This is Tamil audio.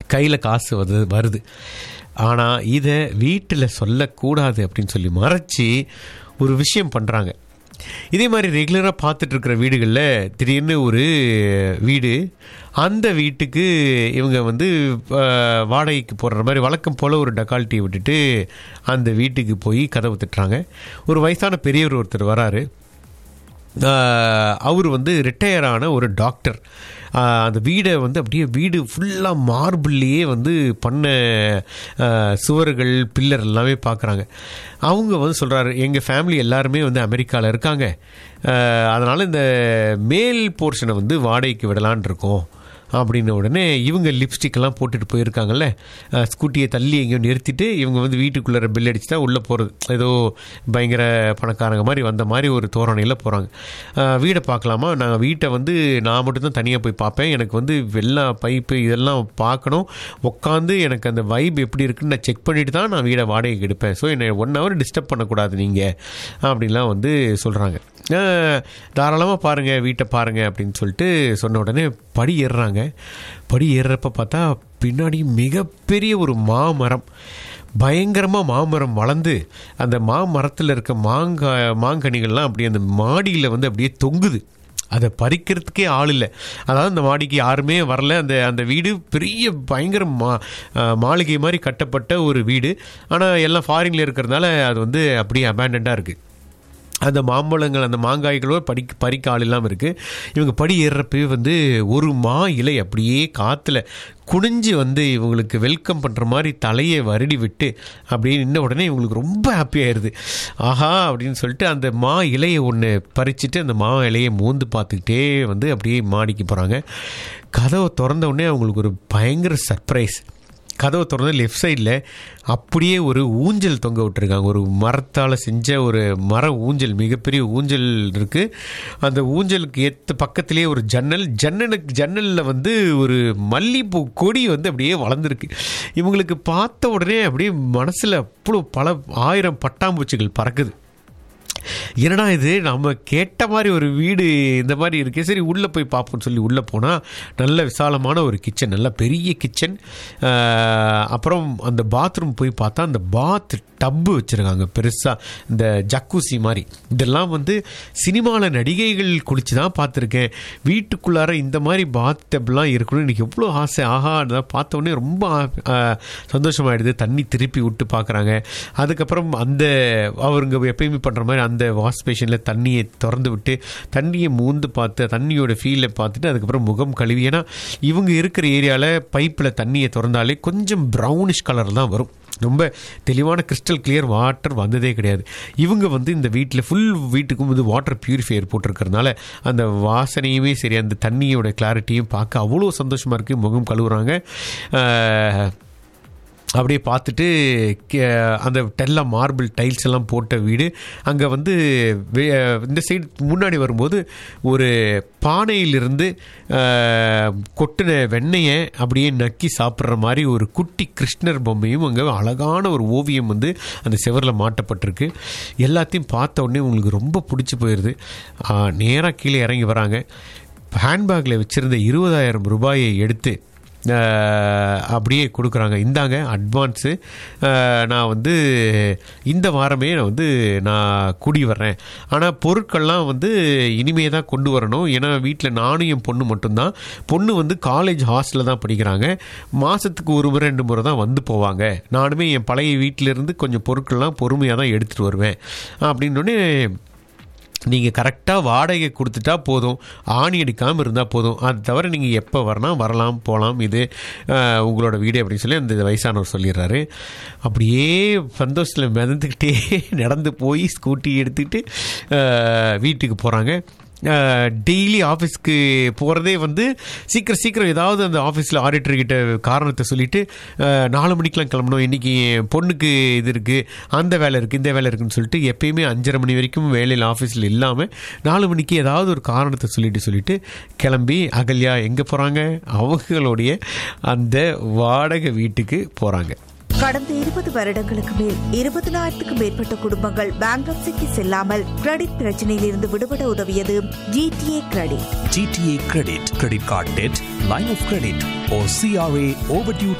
கையில் காசு வருது வருது ஆனால் இதை வீட்டில் சொல்லக்கூடாது அப்படின்னு சொல்லி மறைச்சி ஒரு விஷயம் பண்ணுறாங்க இதே மாதிரி ரெகுலராக பார்த்துட்டு இருக்கிற வீடுகளில் திடீர்னு ஒரு வீடு அந்த வீட்டுக்கு இவங்க வந்து அஹ், வாடகைக்கு போடுற மாதிரி வழக்கம் போல் ஒரு டக்கால்ட்டியை விட்டுட்டு அந்த வீட்டுக்கு போய் கதவு தட்டுறாங்க ஒரு வயசான பெரியவர் ஒருத்தர் வராரு அவர் வந்து ரிட்டையர் ஆன ஒரு டாக்டர் ஆஹ் அந்த வீடை வந்து அப்படியே வீடு ஃபுல்லாக மார்பிள்லேயே வந்து பண்ண ஆஹ் சுவர்கள் பில்லர் எல்லாமே பார்க்குறாங்க அவங்க வந்து சொல்கிறாரு எங்கள் ஃபேமிலி எல்லாருமே வந்து அமெரிக்காவில் இருக்காங்க அதனால் இந்த மேல் போர்ஷனை வந்து வாடகைக்கு விடலான் இருக்கோம் அப்படின்ன உடனே இவங்க லிப்ஸ்டிக்கெல்லாம் போட்டுட்டு போயிருக்காங்கல்ல அஹ், ஸ்கூட்டியை தள்ளி எங்கேயோ நிறுத்திட்டு இவங்க வந்து வீட்டுக்குள்ளே பில் அடிச்சு தான் உள்ளே போகிறது ஏதோ பயங்கர பணக்காரங்க மாதிரி வந்த மாதிரி ஒரு தோரணையில் போகிறாங்க வீடை பார்க்கலாமா நான் வீட்டை வந்து நான் மட்டும்தான் தனியாக போய் பார்ப்பேன் எனக்கு வந்து எல்லா பைப்பு இதெல்லாம் பார்க்கணும் உட்காந்து எனக்கு அந்த வைப் எப்படி இருக்குன்னு நான் செக் பண்ணிட்டு தான் நான் வீடை வாடகைக்கு எடுப்பேன் ஸோ என்னை ஒன் ஹவர் டிஸ்டர்ப் பண்ணக்கூடாது நீங்கள் அப்படின்லாம் வந்து சொல்கிறாங்க தாராளமாக பாருங்கள் வீட்டை பாருங்கள் அப்படின்னு சொல்லிட்டு சொன்ன உடனே படி ஏறுறாங்க படி ஏறுறப்ப பார்த்தா பின்னாடி மிகப்பெரிய ஒரு மாமரம் பயங்கரமாக மாமரம் வளர்ந்து அந்த மாமரத்தில் இருக்க மாங்காய் மாங்கனிகள்லாம் அப்படியே அந்த மாடியில் வந்து அப்படியே தொங்குது அதை பறிக்கிறதுக்கே ஆள் இல்லை அதாவது அந்த மாடிக்கு யாருமே வரல அந்த அந்த வீடு பெரிய பயங்கர மா அஹ், மாளிகை மாதிரி கட்டப்பட்ட ஒரு வீடு ஆனால் எல்லாம் ஃபாரினில் இருக்கிறதுனால அது வந்து அப்படியே அபேண்டண்டாக இருக்குது அந்த மாம்பழங்கள் அந்த மாங்காய்களோ படி பறிக்க ஆள் இல்லாமல் இருக்குது இவங்க படி ஏறுறப்பவே வந்து ஒரு மா இலை அப்படியே காற்றுல குனிஞ்சு வந்து இவங்களுக்கு வெல்கம் பண்ணுற மாதிரி தலையை வருடி விட்டு அப்படியே நின்ன உடனே இவங்களுக்கு ரொம்ப ஹாப்பி ஆயிடுது ஆஹா அப்படின்னு சொல்லிட்டு அந்த மா இலையை ஒன்று பறிச்சுட்டு அந்த மா இலையை மூந்து பார்த்துக்கிட்டே வந்து அப்படியே மாடிக்கு போகிறாங்க கதவை திறந்த உடனே அவங்களுக்கு ஒரு பயங்கர சர்ப்ரைஸ் கதவை திறந்து லெஃப்ட் சைடில் அப்படியே ஒரு ஊஞ்சல் தொங்க விட்டுருக்காங்க ஒரு மரத்தால் செஞ்ச ஒரு மர ஊஞ்சல் மிகப்பெரிய ஊஞ்சல் இருக்குது அந்த ஊஞ்சலுக்கு ஏற்ற பக்கத்திலேயே ஒரு ஜன்னல் ஜன்னலுக்கு ஜன்னலில் வந்து ஒரு மல்லிகைப்பூ கொடி வந்து அப்படியே வளர்ந்துருக்கு இவங்களுக்கு பார்த்த உடனே அப்படியே மனசில் அவ்வளோ பல ஆயிரம் பட்டாம்பூச்சிகள் பறக்குது என்னடா இது நம்ம கேட்ட மாதிரி ஒரு வீடு இந்த மாதிரி இருக்கே சரி உள்ளே போய் பார்ப்போம்னு சொல்லி உள்ளே போனால் நல்ல விசாலமான ஒரு கிச்சன் நல்ல பெரிய கிச்சன் அப்புறம் அந்த பாத்ரூம் போய் பார்த்தா அந்த பாத் டப்பு வச்சுருக்காங்க பெருசாக இந்த ஜக்கூசி மாதிரி இதெல்லாம் வந்து சினிமாவில் நடிகைகள் குளிச்சு தான் பார்த்துருக்கேன் வீட்டுக்குள்ளார இந்த மாதிரி பாத் டப்லாம் இருக்கணும்னு எனக்கு எவ்வளோ ஆசை ஆஹா அதெல்லாம் பார்த்த உடனே ரொம்ப ஆ- சந்தோஷமாயிடுது தண்ணி திருப்பி விட்டு பார்க்குறாங்க அதுக்கப்புறம் அந்த அவருங்க எப்பயுமே பண்ணுற மாதிரி அந்த வாஷ் பேஷனில் தண்ணியை திறந்து விட்டு தண்ணியை மூந்து பார்த்து தண்ணியோட ஃபீலை பார்த்துட்டு அதுக்கப்புறம் முகம் கழுவி ஏன்னா இவங்க இருக்கிற ஏரியாவில் பைப்பில் தண்ணியை திறந்தாலே கொஞ்சம் ப்ரௌனிஷ் கலர் தான் வரும் ரொம்ப தெளிவான கிறிஸ்டல் கிளியர் வாட்டர் வந்ததே கிடையாது இவங்க வந்து இந்த வீட்டில் ஃபுல் வீட்டுக்கும் வந்து வாட்டர் பியூரிஃபையர் போட்டிருக்கறனால அந்த வாசனையுமே சரி அந்த தண்ணியோட கிளாரிட்டியும் பார்க்க அவ்வளோ சந்தோஷமாக இருக்குது முகம் கழுவுறாங்க ஆஹ், அப்படியே பார்த்துட்டு கே- அந்த டெல்லா மார்பிள் டைல்ஸ் எல்லாம் போட்ட வீடு அங்கே வந்து வே- இந்த சைடு முன்னாடி வரும்போது ஒரு பானையிலிருந்து ஆஹ், கொட்டின வெண்ணெயை அப்படியே நக்கி சாப்பிட்ற மாதிரி ஒரு குட்டி கிருஷ்ணர் பொம்மையும் அங்கே அழகான ஒரு ஓவியம் வந்து அந்த செவரில் மாட்டப்பட்டிருக்கு எல்லாத்தையும் பார்த்த உடனே உங்களுக்கு ரொம்ப பிடிச்சி போயிடுது நேராக கீழே இறங்கி வராங்க ஹேண்ட்பேக்கில் வச்சுருந்த இருபதாயிரம் ரூபாயை எடுத்து அஹ், அப்படியே கொடுக்குறாங்க இந்தாங்க அட்வான்ஸு நான் வந்து இந்த வாரமே நான் வந்து நான் கூடி வர்றேன் ஆனால் பொருட்கள்லாம் வந்து இனிமே தான் கொண்டு வரணும் ஏன்னா வீட்டில் நானும் என் பொண்ணு மட்டும்தான் பொண்ணு வந்து காலேஜ் ஹாஸ்டலில் தான் படிக்கிறாங்க மாதத்துக்கு ஒரு முறை ரெண்டு முறை தான் வந்து போவாங்க நானுமே என் பழைய வீட்டிலேருந்து கொஞ்சம் பொருட்கள்லாம் பொறுமையாக தான் எடுத்துகிட்டு வருவேன் அப்படின்னோடனே நீங்கள் கரெக்டாக வாடகை கொடுத்துட்டா போதும் ஆணி அடிக்காமல் இருந்தால் போதும் அது தவிர நீங்கள் எப்போ வரலாம் வரலாம் போகலாம் இது அஹ், உங்களோட வீடு அப்படின்னு சொல்லி அந்த வயசானவர் சொல்லிடுறாரு அப்படியே சந்தோஷத்தில் மிதந்துக்கிட்டே நடந்து போய் ஸ்கூட்டி எடுத்துக்கிட்டு அஹ், வீட்டுக்கு போகிறாங்க டெய்லி ஆஃபீஸ்க்கு போகிறதே வந்து சீக்கிரம் சீக்கிரம் ஏதாவது அந்த ஆஃபீஸில் ஆடிட்டர் கிட்ட காரணத்தை சொல்லிட்டு அஹ், நாலு மணிக்கெலாம் கிளம்பணும் இன்றைக்கி என் பொண்ணுக்கு இது இருக்குது அந்த வேலை இருக்குது இந்த வேலை இருக்குன்னு சொல்லிட்டு எப்பயுமே அஞ்சரை மணி வரைக்கும் வேலையில் ஆஃபீஸில் இல்லாமல் நாலு மணிக்கு ஏதாவது ஒரு காரணத்தை சொல்லிட்டு சொல்லிட்டு கிளம்பி அகல்யா எங்கே போகிறாங்க அவங்களுடைய அந்த வாடகை வீட்டுக்கு போகிறாங்க கடந்த இருபது வருடங்களுக்கு மேல் இருபதினாயிரத்துக்கும் மேற்பட்ட குடும்பங்கள் பேங்க்ரப்சிக்கு செல்லாமல் கிரெடிட் பிரச்சனையில் இருந்து விடுபட உதவியது GTA credit GTA Credit, credit card debt, line of credit, or CRA overdue